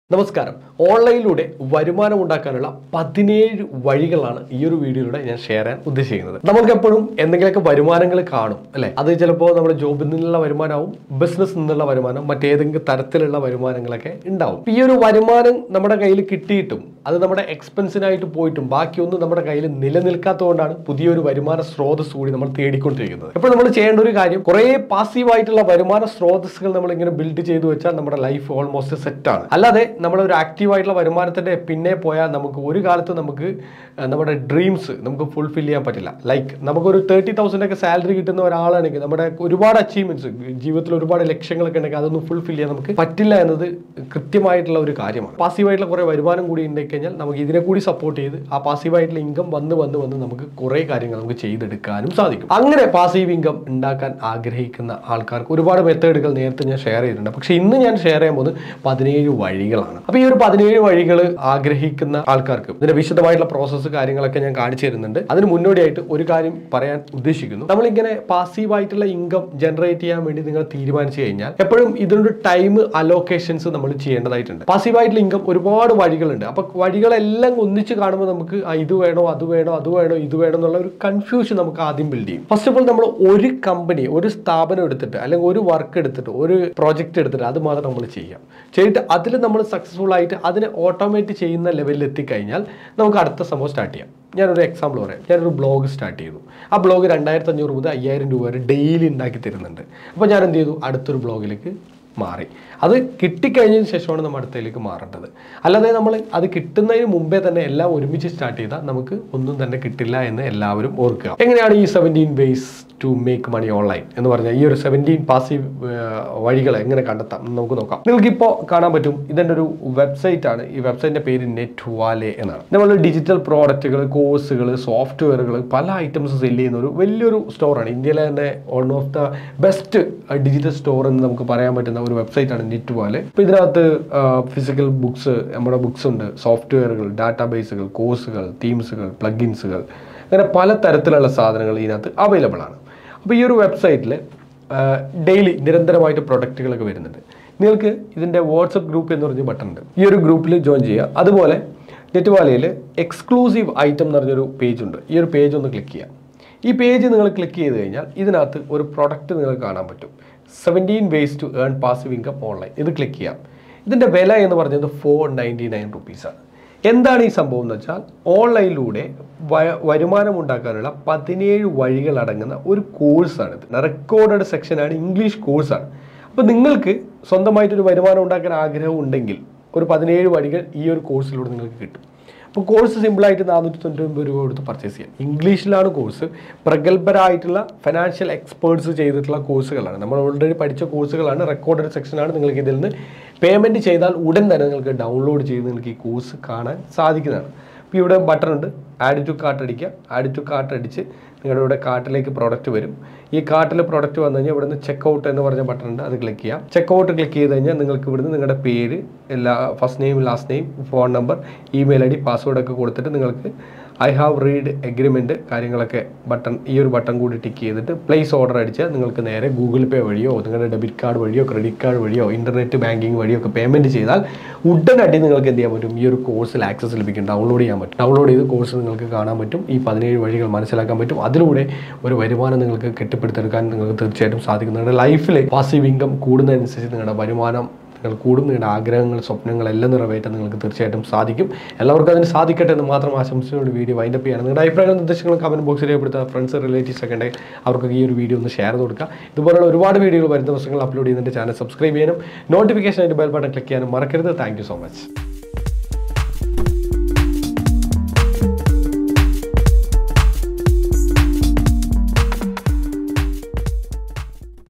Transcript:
നമസ്കാരം ഓൺലൈനിലൂടെ വരുമാനം ഉണ്ടാക്കാനുള്ള പതിനേഴ് വഴികളാണ് ഈ ഒരു വീഡിയോയിലൂടെ ഞാൻ ഷെയർ ചെയ്യാൻ ഉദ്ദേശിക്കുന്നത് നമുക്ക് എപ്പോഴും എന്തെങ്കിലുമൊക്കെ വരുമാനങ്ങൾ കാണും അല്ലെ അത് ചിലപ്പോൾ നമ്മുടെ ജോബിൽ നിന്നുള്ള വരുമാനമാവും ബിസിനസ് നിന്നുള്ള വരുമാനം മറ്റേതെങ്കിലും തരത്തിലുള്ള വരുമാനങ്ങളൊക്കെ ഉണ്ടാവും ഈ ഒരു വരുമാനം നമ്മുടെ കയ്യിൽ കിട്ടിയിട്ടും അത് നമ്മുടെ എക്സ്പെൻസിനായിട്ട് പോയിട്ടും ബാക്കിയൊന്നും നമ്മുടെ കയ്യിൽ നിലനിൽക്കാത്തതുകൊണ്ടാണ് പുതിയൊരു വരുമാന സ്രോതസ് കൂടി നമ്മൾ തേടിക്കൊണ്ടിരിക്കുന്നത് ഇപ്പോൾ നമ്മൾ ചെയ്യേണ്ട ഒരു കാര്യം കുറേ പാസീവായിട്ടുള്ള വരുമാന സ്രോതസ്സുകൾ നമ്മൾ ഇങ്ങനെ ബിൽഡ് ചെയ്തു വെച്ചാൽ നമ്മുടെ ലൈഫ് ഓൾമോസ്റ്റ് സെറ്റ് ആണ് അല്ലാതെ നമ്മൾ ഒരു ആക്റ്റീവ് ആയിട്ടുള്ള വരുമാനത്തിന്റെ പിന്നെ പോയാൽ നമുക്ക് ഒരു കാലത്ത് നമുക്ക് ആ, നമ്മുടെ ഡ്രീംസ് നമുക്ക് ഫുൾഫിൽ ചെയ്യാൻ പറ്റില്ല ലൈക്ക് നമുക്കൊരു തേർട്ടി തൗസൻഡ് ഒക്കെ സാലറി കിട്ടുന്ന ഒരാളാണെങ്കിൽ നമ്മുടെ ഒരുപാട് അച്ചീവ്മെന്റ്സ് ജീവിതത്തിൽ ഒരുപാട് ലക്ഷ്യങ്ങളൊക്കെ ഉണ്ടെങ്കിൽ അതൊന്നും ഫുൾഫിൽ ചെയ്യാൻ നമുക്ക് പറ്റില്ല എന്നത് കൃത്യമായിട്ടുള്ള ഒരു കാര്യമാണ് പാസീവായിട്ടുള്ള കുറേ വരുമാനം കൂടി ഉണ്ടെങ്കിൽ കഴിഞ്ഞാൽ നമുക്ക് ഇതിനെ കൂടി സപ്പോർട്ട് ചെയ്ത് ആ പാസീവായിട്ടുള്ള ഇൻകം വന്ന് വന്ന് വന്ന് നമുക്ക് കുറേ കാര്യങ്ങൾ നമുക്ക് ചെയ്തെടുക്കാനും സാധിക്കും അങ്ങനെ പാസീവ് ഇൻകം ഉണ്ടാക്കാൻ ആഗ്രഹിക്കുന്ന ആൾക്കാർക്ക് ഒരുപാട് മെത്തേഡുകൾ നേരത്തെ ഞാൻ ഷെയർ ചെയ്തിട്ടുണ്ട് പക്ഷേ ഇന്ന് ഞാൻ ഷെയർ ചെയ്യാൻ പോകുന്നത് പതിനേഴ് വഴികളാണ് അപ്പോൾ ഈ ഒരു പതിനേഴ് വഴികൾ ആഗ്രഹിക്കുന്ന ആൾക്കാർക്ക് ഇതിന്റെ വിശദമായിട്ടുള്ള പ്രോസസ്സ് കാര്യങ്ങളൊക്കെ ഞാൻ കാണിച്ചു തരുന്നുണ്ട് അതിന് മുന്നോടിയായിട്ട് ഒരു കാര്യം പറയാൻ ഉദ്ദേശിക്കുന്നു നമ്മളിങ്ങനെ പാസീവായിട്ടുള്ള ഇൻകം ജനറേറ്റ് ചെയ്യാൻ വേണ്ടി നിങ്ങൾ തീരുമാനിച്ചു കഴിഞ്ഞാൽ എപ്പോഴും ഇതിനൊരു ടൈം അലോക്കേഷൻസ് നമ്മൾ ചെയ്യേണ്ടതായിട്ടുണ്ട് പാസീവായിട്ടുള്ള ഇൻകം ഒരുപാട് വഴികളുണ്ട് അപ്പൊ വഴികളെല്ലാം ഒന്നിച്ച് കാണുമ്പോൾ നമുക്ക് ആ, ഇത് വേണോ അത് വേണോ അത് വേണോ ഇത് വേണോ എന്നുള്ള ഒരു കൺഫ്യൂഷൻ നമുക്ക് ആദ്യം ബിൽഡ് ചെയ്യും ഫസ്റ്റ് ഓഫ് ഓൾ നമ്മൾ ഒരു കമ്പനി ഒരു സ്ഥാപനം എടുത്തിട്ട് അല്ലെങ്കിൽ ഒരു വർക്ക് എടുത്തിട്ട് ഒരു പ്രോജക്റ്റ് എടുത്തിട്ട് അത് മാത്രം നമ്മൾ ചെയ്യാം ചെയ്തിട്ട് അതിൽ നമ്മൾ സക്സസ്ഫുൾ ആയിട്ട് അതിനെ ഓട്ടോമേറ്റ് ചെയ്യുന്ന ലെവലിൽ എത്തിക്കഴിഞ്ഞാൽ നമുക്ക് അടുത്ത സംഭവം സ്റ്റാർട്ട് ചെയ്യാം ഞാനൊരു എക്സാമ്പിൾ പറയാം ഞാനൊരു ബ്ലോഗ് സ്റ്റാർട്ട് ചെയ്തു ആ ബ്ലോഗ് രണ്ടായിരത്തി അഞ്ഞൂറ് മുതൽ അയ്യായിരം രൂപ വരെ ഡെയിലി ഉണ്ടാക്കി തരുന്നുണ്ട് അപ്പോൾ ഞാൻ എന്ത് ചെയ്തു അടുത്തൊരു ബ്ലോഗിലേക്ക് മാറി അത് കിട്ടിക്കഴിഞ്ഞതിന് ശേഷമാണ് നമ്മൾ അടുത്തതിലേക്ക് മാറേണ്ടത് അല്ലാതെ നമ്മൾ അത് കിട്ടുന്നതിന് മുമ്പേ തന്നെ എല്ലാം ഒരുമിച്ച് സ്റ്റാർട്ട് ചെയ്താൽ നമുക്ക് ഒന്നും തന്നെ കിട്ടില്ല എന്ന് എല്ലാവരും ഓർക്കുക എങ്ങനെയാണ് ഈ seventeen ways to make money online എന്ന് പറഞ്ഞാൽ ഈ ഒരു സെവൻറ്റീൻ പാസീവ് വഴികൾ എങ്ങനെ കണ്ടെത്താം എന്ന് നമുക്ക് നോക്കാം നിങ്ങൾക്കിപ്പോൾ കാണാൻ പറ്റും ഇതിൻ്റെ ഒരു വെബ്സൈറ്റ് ആണ് ഈ വെബ്സൈറ്റിൻ്റെ പേര് നെറ്റ് വാലെ എന്നാണ് നമ്മൾ ഡിജിറ്റൽ പ്രോഡക്റ്റുകൾ കോഴ്സുകൾ സോഫ്റ്റ്വെയറുകൾ പല ഐറ്റംസ് സെല് ചെയ്യുന്ന ഒരു വലിയൊരു സ്റ്റോറാണ് ഇന്ത്യയിലെ തന്നെ one of the best digital store എന്ന് നമുക്ക് പറയാൻ പറ്റുന്ന ഒരു വെബ്സൈറ്റാണ് നെറ്റ് വാലെ ഇപ്പോൾ ഇതിനകത്ത് ഫിസിക്കൽ ബുക്സ് നമ്മുടെ ബുക്സ് ഉണ്ട് സോഫ്റ്റ്വെയറുകൾ ഡാറ്റാബേസുകൾ കോഴ്സുകൾ തീംസുകൾ പ്ലഗിൻസുകൾ അങ്ങനെ പല തരത്തിലുള്ള സാധനങ്ങൾ ഇതിനകത്ത് അവൈലബിൾ ആണ് അപ്പോൾ ഈ ഒരു വെബ്സൈറ്റിൽ ഡെയിലി നിരന്തരമായിട്ട് പ്രൊഡക്റ്റുകളൊക്കെ വരുന്നുണ്ട് നിങ്ങൾക്ക് ഇതിൻ്റെ വാട്സപ്പ് ഗ്രൂപ്പ് എന്ന് പറഞ്ഞ ബട്ടൺ ഉണ്ട് ഈ ഒരു ഗ്രൂപ്പിൽ ജോയിൻ ചെയ്യുക അതുപോലെ നെറ്റ്വാലയിൽ എക്സ്ക്ലൂസീവ് ഐറ്റം എന്ന് പറഞ്ഞൊരു പേജ് ഉണ്ട് ഈ ഒരു പേജ് ഒന്ന് ക്ലിക്ക് ചെയ്യുക ഈ പേജ് നിങ്ങൾ ക്ലിക്ക് ചെയ്ത് കഴിഞ്ഞാൽ ഇതിനകത്ത് ഒരു പ്രൊഡക്റ്റ് നിങ്ങൾക്ക് കാണാൻ പറ്റും seventeen ways to earn passive income online ഇത് ക്ലിക്ക് ചെയ്യാം ഇതിൻ്റെ വില എന്ന് പറഞ്ഞത് ഫോർ നയൻറ്റി നയൻ റുപ്പീസാണ് എന്താണ് ഈ സംഭവം എന്ന് വെച്ചാൽ ഓൺലൈനിലൂടെ വ- വരുമാനം ഉണ്ടാക്കാനുള്ള പതിനേഴ് വഴികൾ അടങ്ങുന്ന ഒരു കോഴ്സാണിത് റെക്കോർഡഡ് സെക്ഷനാണ് ഇംഗ്ലീഷ് കോഴ്സാണ് അപ്പോൾ നിങ്ങൾക്ക് സ്വന്തമായിട്ടൊരു വരുമാനം ഉണ്ടാക്കാൻ ആഗ്രഹം ഉണ്ടെങ്കിൽ ഒരു പതിനേഴ് വഴികൾ ഈ ഒരു കോഴ്സിലൂടെ നിങ്ങൾക്ക് കിട്ടും അപ്പോൾ കോഴ്സ് സിമ്പിളായിട്ട് നാനൂറ്റി തൊണ്ണൂറ്റി ഒൻപത് രൂപ കൊടുത്ത് പർച്ചേസ് ചെയ്യാം ഇംഗ്ലീഷിലാണ് കോഴ്സ് പ്രഗത്ഭരായിട്ടുള്ള ഫിനാൻഷ്യൽ എക്സ്പേർട്സ് ചെയ്തിട്ടുള്ള കോഴ്സുകളാണ് നമ്മൾ ഓൾറെഡി പഠിച്ച കോഴ്സുകളാണ് റെക്കോർഡഡ് സെക്ഷനാണ് നിങ്ങൾക്ക് ഇതിൽ നിന്ന് പേയ്മെൻറ്റ് ചെയ്താൽ ഉടൻ തന്നെ നിങ്ങൾക്ക് ഡൗൺലോഡ് ചെയ്ത് നിങ്ങൾക്ക് ഈ കോഴ്സ് കാണാൻ സാധിക്കുന്നതാണ് അപ്പോൾ ഇവിടെ ബട്ടൺ ഉണ്ട് ആഡ് ടു കാർട്ട് അടിക്കുക ആഡ് ടു കാർട്ട് അടിച്ച് നിങ്ങളുടെ ഇവിടെ കാർട്ടിലേക്ക് പ്രോഡക്റ്റ് വരും ഈ കാർട്ടിൽ പ്രോഡക്റ്റ് വന്നു കഴിഞ്ഞാൽ ഇവിടുന്ന് ചെക്ക് ഔട്ട് എന്ന് പറഞ്ഞ ബട്ടൺ ഉണ്ട് അത് ക്ലിക്ക് ചെയ്യാം ചെക്ക് ഔട്ട് ക്ലിക്ക് ചെയ്ത് കഴിഞ്ഞാൽ നിങ്ങൾക്ക് ഇവിടുന്ന് നിങ്ങളുടെ പേര് എല്ലാ first name last name phone number email I D password ഒക്കെ കൊടുത്തിട്ട് നിങ്ങൾക്ക് ഐ ഹാവ് റീഡ് എഗ്രിമെൻറ്റ് കാര്യങ്ങളൊക്കെ ബട്ടൺ ഈ ഒരു ബട്ടൺ കൂടി ടിക്ക് ചെയ്തിട്ട് പ്ലേസ് ഓർഡർ അടിച്ചാൽ നിങ്ങൾക്ക് നേരെ ഗൂഗിൾ പേ വഴിയോ നിങ്ങളുടെ ഡെബിറ്റ് കാർഡ് വഴിയോ ക്രെഡിറ്റ് കാർഡ് വഴിയോ ഇൻ്റർനെറ്റ് ബാങ്കിങ് വഴിയോ ഒക്കെ പേയ്മെൻറ്റ് ചെയ്താൽ ഉടനടി നിങ്ങൾക്ക് എന്ത് ചെയ്യാൻ പറ്റും ഈ ഒരു കോഴ്സിൽ ആക്സസ് ലഭിക്കും ഡൗൺലോഡ് ചെയ്യാൻ പറ്റും ഡൗൺലോഡ് ചെയ്ത് കോഴ്സ് നിങ്ങൾക്ക് കാണാൻ പറ്റും ഈ പതിനേഴ് വഴികൾ മനസ്സിലാക്കാൻ പറ്റും അതിലൂടെ ഒരു വരുമാനം നിങ്ങൾക്ക് കെട്ടിപ്പടുത്തെടുക്കാൻ നിങ്ങൾക്ക് തീർച്ചയായിട്ടും സാധിക്കും നിങ്ങളുടെ ലൈഫിൽ പാസീവ് ഇൻകം കൂടുന്നതനുസരിച്ച് നിങ്ങളുടെ വരുമാനം നിങ്ങൾ കൂടും നിങ്ങളുടെ ആഗ്രഹങ്ങൾ സ്വപ്നങ്ങൾ എല്ലാം നിറവേറ്റാൻ നിങ്ങൾക്ക് തീർച്ചയായിട്ടും സാധിക്കും എല്ലാവർക്കും അതിന് സാധിക്കട്ടെ എന്ന് മാത്രം ആശംസയോട് വീഡിയോ വൈൻഡപ്പ് ചെയ്യാണ് നിങ്ങളുടെ അഭിപ്രായങ്ങളും നിർദ്ദേശങ്ങളും കമൻറ്റ് ബോക്സിൽ രേഖപ്പെടുത്തുക ഫ്രണ്ട്സ് റിലേറ്റീവ്സ് ഒക്കെ ഉണ്ടെങ്കിൽ അവർക്ക് ഈ ഒരു വീഡിയോ ഒന്ന് ഷെയർ ചെയ്ത് കൊടുക്കുക ഇതുപോലുള്ള ഒരുപാട് വീഡിയോകൾ വരുന്ന ദിവസങ്ങൾ അപ്ലോഡ് ചെയ്യുന്നതിൻ്റെ ചാനൽ സബ്സ്ക്രൈബ് ചെയ്യാനും നോട്ടിഫിക്കേഷൻ ആയിട്ട് ബെൽ ബട്ടൺ ക്ലിക്ക് ചെയ്യാനും മറക്കരുത് താങ്ക് സോ മച്ച്